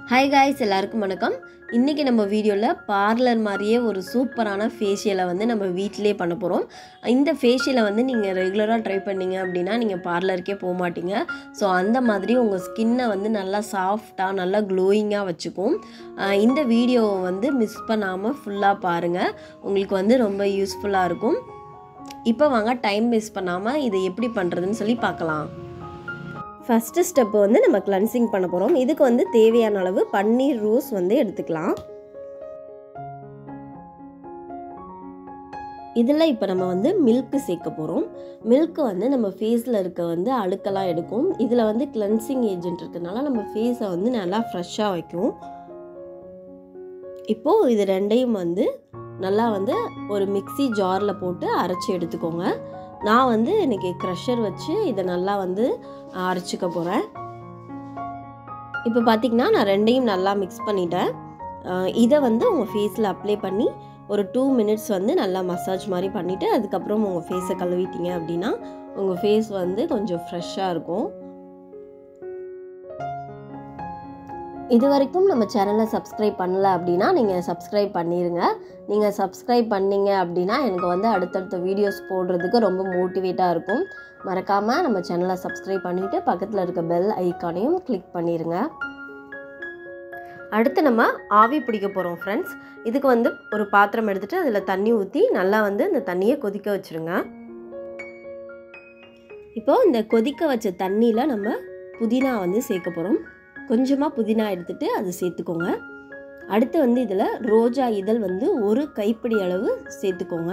hi guys எல்லாருக்கும் வணக்கம் இன்றைக்கி நம்ம வீடியோவில் பார்லர் மாதிரியே ஒரு சூப்பரான ஃபேஷியலை வந்து நம்ம வீட்டிலே பண்ண போகிறோம் இந்த ஃபேஷியலை வந்து நீங்கள் ரெகுலராக ட்ரை பண்ணீங்க அப்படின்னா நீங்கள் பார்லருக்கே போக மாட்டீங்க ஸோ அந்த மாதிரி உங்கள் ஸ்கின்னை வந்து நல்லா சாஃப்டாக நல்லா க்ளோயிங்காக வச்சுக்கும் ஆஹ் இந்த வீடியோவை வந்து மிஸ் பண்ணாமல் ஃபுல்லாக பாருங்கள் உங்களுக்கு வந்து ரொம்ப யூஸ்ஃபுல்லாக இருக்கும் இப்போ வாங்க டைம் வேஸ்ட் பண்ணாமல் இதை எப்படி பண்ணுறதுன்னு சொல்லி பார்க்கலாம் ஃபஸ்ட்டு ஸ்டெப்பு வந்து நம்ம கிளன்சிங் பண்ண போகிறோம் இதுக்கு வந்து தேவையான அளவு பன்னீர் ரோஸ் வந்து எடுத்துக்கலாம் இதில் இப்போ நம்ம வந்து மில்க்கு சேர்க்க போகிறோம் மில்க்கு வந்து நம்ம ஃபேஸில் இருக்க வந்து அழுக்கெல்லாம் எடுக்கும் இதில் வந்து கிளென்சிங் ஏஜென்ட் இருக்கிறதுனால நம்ம ஃபேஸை வந்து நல்லா ஃப்ரெஷ்ஷாக வைக்கும் இப்போது இது ரெண்டையும் வந்து நல்லா வந்து ஒரு மிக்ஸி ஜாரில் போட்டு அரைச்சி எடுத்துக்கோங்க நான் வந்து இன்றைக்கி க்ரஷர் வச்சு இதை நல்லா வந்து அரைச்சிக்க போகிறேன் இப்போ பார்த்திங்கன்னா நான் ரெண்டையும் நல்லா மிக்ஸ் பண்ணிட்டேன் அஹ் இதை வந்து உங்கள் ஃபேஸில் அப்ளை பண்ணி ஒரு டூ மினிட்ஸ் வந்து நல்லா மசாஜ் மாதிரி பண்ணிவிட்டு அதுக்கப்புறம் உங்கள் ஃபேஸை கழுவிட்டீங்க அப்படின்னா உங்கள் ஃபேஸ் வந்து கொஞ்சம் ஃப்ரெஷ்ஷாக இருக்கும் இது வரைக்கும் நம்ம சேனலை சப்ஸ்கிரைப் பண்ணல அப்படின்னா நீங்கள் சப்ஸ்கிரைப் பண்ணிடுங்க நீங்கள் சப்ஸ்கிரைப் பண்ணீங்க அப்படின்னா எனக்கு வந்து அடுத்தடுத்த வீடியோஸ் போடுறதுக்கு ரொம்ப மோட்டிவேட்டாக இருக்கும் மறக்காமல் நம்ம சேனலை சப்ஸ்கிரைப் பண்ணிவிட்டு பக்கத்தில் இருக்க பெல் ஐக்கானையும் கிளிக் பண்ணிடுங்க அடுத்து நம்ம ஆவி பிடிக்க போகிறோம் ஃப்ரெண்ட்ஸ் இதுக்கு வந்து ஒரு பாத்திரம் எடுத்துகிட்டு அதில் தண்ணி ஊற்றி நல்லா வந்து இந்த தண்ணியை கொதிக்க வச்சுருங்க இப்போது இந்த கொதிக்க வச்ச தண்ணியில் நம்ம புதினா வந்து சேர்க்க போகிறோம் கொஞ்சமாக புதினா எடுத்துகிட்டு அதை சேர்த்துக்கோங்க அடுத்து வந்து இதில் ரோஜா இதழ் வந்து ஒரு கைப்பிடி அளவு சேர்த்துக்கோங்க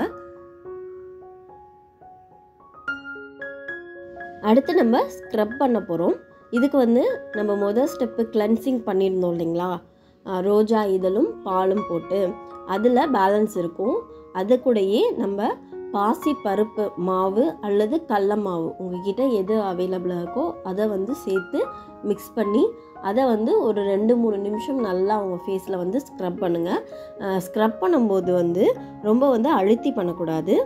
அடுத்து நம்ம ஸ்க்ரப் பண்ண போகிறோம் இதுக்கு வந்து நம்ம மொதல் ஸ்டெப்பு கிளென்சிங் பண்ணியிருந்தோம் இல்லைங்களா அஹ் ரோஜா இதழும் பாலும் போட்டு அதில் பேலன்ஸ் இருக்கும் அது கூடயே நம்ம பாசி பருப்பு மாவு அல்லது கடல மாவு உங்ககிட்ட எது அவைலபிளாக இருக்கோ அதை வந்து சேர்த்து மிக்ஸ் பண்ணி அதை வந்து ஒரு ரெண்டு மூணு நிமிஷம் நல்லா உங்கள் ஃபேஸில் வந்து ஸ்க்ரப் பண்ணுங்கள் ஸ்க்ரப் பண்ணும்போது வந்து ரொம்ப வந்து அழுத்தி பண்ணக்கூடாது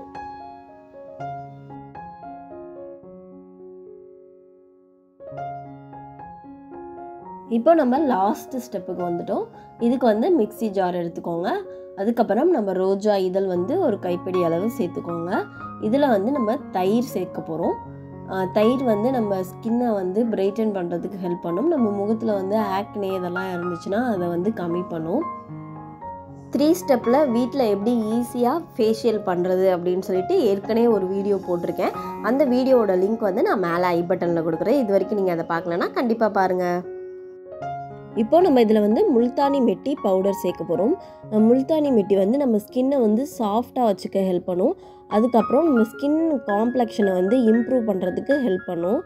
இப்போ நம்ம லாஸ்ட் ஸ்டெப்புக்கு வந்துட்டோம் இதுக்கு வந்து மிக்ஸி ஜார் எடுத்துக்கோங்க அதுக்கப்புறம் நம்ம ரோஜா இதழ் வந்து ஒரு கைப்பிடி அளவு சேர்த்துக்கோங்க இதில் வந்து நம்ம தயிர் சேர்க்க போகிறோம் தயிர் வந்து நம்ம ஸ்கின்னை வந்து பிரைட்டன் பண்ணுறதுக்கு ஹெல்ப் பண்ணும் நம்ம முகத்தில் வந்து ஆக்னே இதெல்லாம் இருந்துச்சுன்னா அதை வந்து கம்மி பண்ணும் த்ரீ ஸ்டெப்பில் வீட்டில் எப்படி ஈஸியாக ஃபேஷியல் பண்ணுறது அப்படின்னு சொல்லிட்டு ஏற்கனவே ஒரு வீடியோ போட்டிருக்கேன் அந்த வீடியோவோட லிங்க் வந்து நான் மேலே ஐ பட்டனில் கொடுக்குறேன் இது வரைக்கும் நீங்கள் அதை பார்க்கலன்னா கண்டிப்பாக பாருங்கள் இப்போ நம்ம இதில் வந்து முல்தானி மெட்டி பவுடர் சேர்க்க போகிறோம் முல்தானி மெட்டி வந்து நம்ம ஸ்கின்னை வந்து சாஃப்டாக வச்சுக்க ஹெல்ப் பண்ணும் அதுக்கப்புறம் நம்ம ஸ்கின் காம்ப்ளெக்ஷனை வந்து இம்ப்ரூவ் பண்ணுறதுக்கு ஹெல்ப் பண்ணும்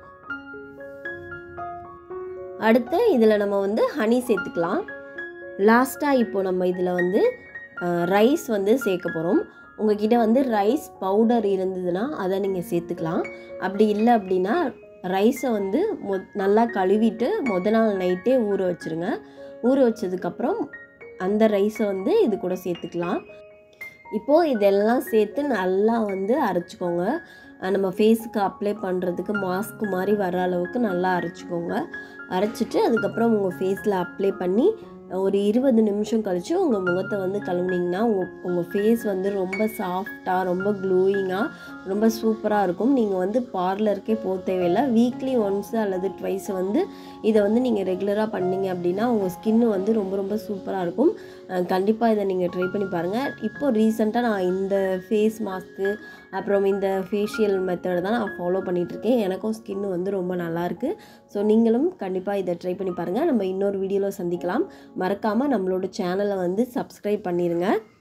அடுத்து இதில் நம்ம வந்து ஹனி சேர்த்துக்கலாம் லாஸ்ட்டாக இப்போ நம்ம இதில் வந்து ரைஸ் வந்து சேர்க்க போகிறோம் உங்ககிட்ட வந்து ரைஸ் பவுடர் இருந்ததுன்னா அதை நீங்கள் சேர்த்துக்கலாம் அப்படி இல்லை அப்படின்னா ரைஸை வந்து மொ நல்லா கழுவிட்டு முத நாள் நைட்டே ஊற வச்சுருங்க ஊற வச்சதுக்கப்புறம் அந்த ரைஸை வந்து இது கூட சேர்த்துக்கலாம் இப்போது இதெல்லாம் சேர்த்து நல்லா வந்து அரைச்சிக்கோங்க நம்ம ஃபேஸுக்கு அப்ளை பண்ணுறதுக்கு மாஸ்க் மாதிரி வர அளவுக்கு நல்லா அரைச்சிக்கோங்க அரைச்சிட்டு அதுக்கப்புறம் உங்கள் ஃபேஸில் அப்ளை பண்ணி ஒரு இருபது நிமிஷம் கழித்து உங்கள் முகத்தை வந்து கழுவுனீங்கன்னா உங்கள் உங்கள் ஃபேஸ் வந்து ரொம்ப சாஃப்டாக ரொம்ப க்ளோயிங்காக ரொம்ப சூப்பராக இருக்கும் நீங்கள் வந்து பார்லருக்கே போக தேவையில்லை வீக்லி ஒன்ஸ் அல்லது ட்வைஸ் வந்து இதை வந்து நீங்கள் ரெகுலராக பண்ணீங்க அப்படின்னா உங்கள் ஸ்கின்னு வந்து ரொம்ப ரொம்ப சூப்பராக இருக்கும் கண்டிப்பாக இதை நீங்கள் ட்ரை பண்ணி பாருங்கள் இப்போ ரீசெண்டாக நான் இந்த ஃபேஸ் மாஸ்க்கு அப்புறம் இந்த ஃபேஷியல் மெத்தட் தான் நான் ஃபாலோ பண்ணிகிட்ருக்கேன் எனக்கும் ஸ்கின்னு வந்து ரொம்ப நல்லாயிருக்கு ஸோ நீங்களும் கண்டிப்பாக இதை ட்ரை பண்ணி பாருங்கள் நம்ம இன்னொரு வீடியோவில் சந்திக்கலாம் மறக்காமல் நம்மளோட சேனலை வந்து சப்ஸ்கிரைப் பண்ணிடுங்க